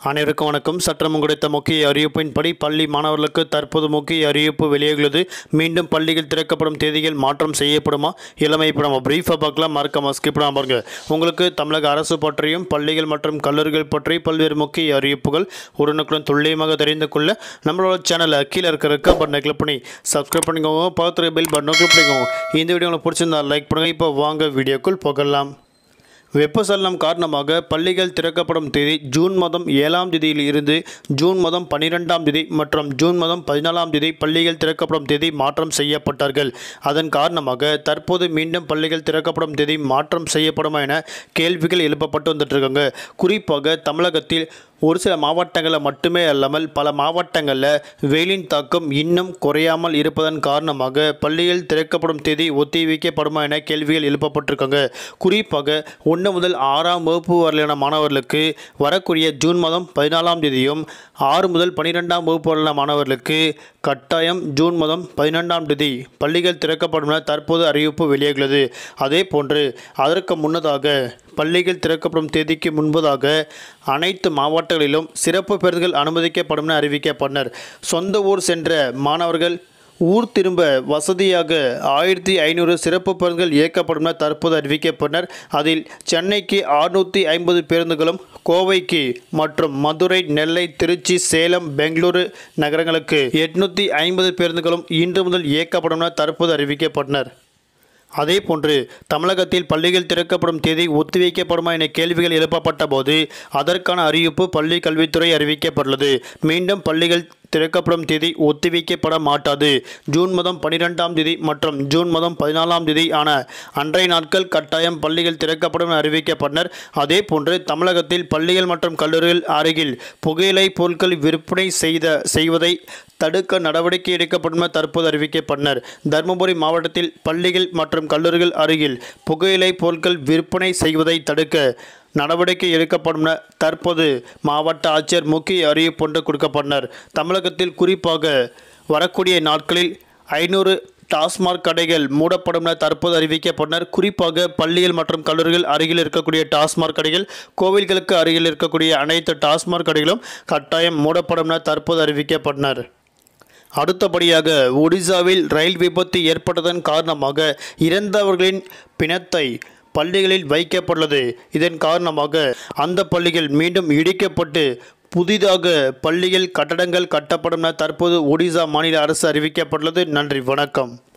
அனைவருக்கும் வணக்கம் சற்றம் கிடைத்த முக்கிய அறிவிப்பின்படி பள்ளி மாணவர்களுக்கு தற்போது முக்கிய அறிவிப்பு வெளியாகியுள்ளது மீண்டும் பள்ளிகள் திறக்கப்படும் தேதிகள் மாற்றம் செய்யப்படுமா இளமை இப்போ நம்ம பிரீஃபாக பார்க்கலாம் மறக்காம ஸ்கிப் பண்ணாம பாருங்க உங்களுக்கு தமிழக அரசு பற்றியும் பள்ளிகள் மற்றும் கல்லூரிகள் பற்றி பல்வேறு முக்கிய அறிவிப்புகள் உடனுக்குடன் துல்லியமாக தெரிந்து கொள்ள நம்மளோட சேனலை கீழே இருக்கிற ரெக்க பட்டனை கிளிக் பண்ணி சப்ஸ்கிரைப் பண்ணிக்கோங்க பார்த்துருக்க பெல் பட்டனை கிளிக் பண்ணிக்கோங்க இந்த வீடியோ உங்களுக்கு பிடிச்சிருந்தா லைக் பண்ணுங்கள் இப்போ வாங்க வீடியோக்குள் போகலாம் வெப்பசலனம் காரணமாக பள்ளிகள் திறக்கப்படும் தேதி ஜூன் மாதம் ஏழாம் தேதியில் இருந்து ஜூன் மாதம் பன்னிரெண்டாம் தேதி மற்றும் ஜூன் மாதம் பதினாலாம் தேதி பள்ளிகள் திறக்கப்படும் தேதி மாற்றம் செய்யப்பட்டார்கள் அதன் காரணமாக தற்போது மீண்டும் பள்ளிகள் திறக்கப்படும் தேதி மாற்றம் செய்யப்படுமா என கேள்விகள் எழுப்பப்பட்டு வந்துட்டு இருக்காங்க குறிப்பாக தமிழகத்தில் ஒரு சில மாவட்டங்களில் மட்டுமே அல்லாமல் பல மாவட்டங்களில் வெயிலின் தாக்கம் இன்னும் குறையாமல் இருப்பதன் காரணமாக பள்ளிகள் திறக்கப்படும் தேதி ஒத்திவைக்கப்படுமா என கேள்விகள் எழுப்பப்பட்டிருக்காங்க குறிப்பாக ஒன்று முதல் ஆறாம் வகுப்பு வரையிலான மாணவர்களுக்கு வரக்கூடிய ஜூன் மாதம் பதினாலாம் தேதியும் ஆறு முதல் பன்னிரெண்டாம் வகுப்பு வரையிலான மாணவர்களுக்கு கட்டாயம் ஜூன் மாதம் பதினெண்டாம் தேதி பள்ளிகள் திறக்கப்படும் என தற்போது அறிவிப்பு வெளியாகியுள்ளது அதே போன்று அதற்கு முன்னதாக பள்ளிகள் திறக்கப்படும் தேதிக்கு முன்பதாக அனைத்து மாவட்டங்களிலும் சிறப்பு பேருந்துகள் அனுமதிக்கப்படும் என அறிவிக்கப்பட்டனர் சொந்த ஊர் சென்ற மாணவர்கள் ஊர் திரும்ப வசதியாக ஆயிரத்தி ஐநூறு சிறப்பு பேருந்துகள் இயக்கப்படும் என தற்போது அறிவிக்கப்பட்டனர் அதில் சென்னைக்கு அறுநூற்றி ஐம்பது பேருந்துகளும் கோவைக்கு மற்றும் மதுரை நெல்லை திருச்சி சேலம் பெங்களூரு நகரங்களுக்கு எட்நூற்றி ஐம்பது பேருந்துகளும் இன்று முதல் இயக்கப்படும் என தற்போது அறிவிக்கப்பட்டனர் அதே போன்று தமிழகத்தில் பள்ளிகள் திறக்கப்படும் தேதி ஒத்திவைக்கப்படுமா என கேள்விகள் எழுப்பப்பட்ட போது அதற்கான அறிவிப்பு பள்ளி கல்வித்துறை அறிவிக்கப்பட்டுள்ளது மீண்டும் பள்ளிகள் திறக்கப்படும் தேதி ஒத்திவைக்கப்பட மாட்டாது ஜூன் மாதம் பன்னிரெண்டாம் தேதி மற்றும் ஜூன் மாதம் பதினாலாம் தேதி ஆன அன்றைய நாட்கள் கட்டாயம் பள்ளிகள் திறக்கப்படும் என அறிவிக்கப்பட்டனர் அதே போன்று தமிழகத்தில் பள்ளிகள் மற்றும் கல்லூரிகள் அருகில் புகையிலை பொருட்கள் விற்பனை செய்த செய்வதை தடுக்க நடவடிக்கை எடுக்கப்படும் என தற்போது அறிவிக்கப்பட்டனர் தருமபுரி மாவட்டத்தில் பள்ளிகள் மற்றும் கல்லூரிகள் அருகில் புகையிலை பொருட்கள் விற்பனை செய்வதை தடுக்க நடவடிக்கை எடுக்கப்படும் என தற்போது மாவட்ட ஆட்சியர் முக்கிய அறிவிப்பு ஒன்று கொடுக்கப்பட்டனர் தமிழகத்தில் குறிப்பாக வரக்கூடிய நாட்களில் ஐநூறு டாஸ்மாக் கடைகள் மூடப்படும் என தற்போது அறிவிக்கப்பட்டனர் குறிப்பாக பள்ளிகள் மற்றும் கல்லூரிகள் அருகில் இருக்கக்கூடிய டாஸ்மாக் கடைகள் கோவில்களுக்கு அருகில் இருக்கக்கூடிய அனைத்து டாஸ்மாக் கடைகளும் கட்டாயம் மூடப்படும் என தற்போது அறிவிக்கப்பட்டனர் அடுத்தபடியாக ஒடிசாவில் ரயில் விபத்து ஏற்பட்டதன் காரணமாக இறந்தவர்களின் பிணத்தை பள்ளிகளில் வைக்கப்பட்டுள்ளது இதன் காரணமாக அந்த பள்ளிகள் மீண்டும் இடிக்கப்பட்டு புதிதாக பள்ளிகள் கட்டடங்கள் கட்டப்படும் என தற்போது ஒடிசா மாநில அரசு அறிவிக்கப்பட்டுள்ளது நன்றி வணக்கம்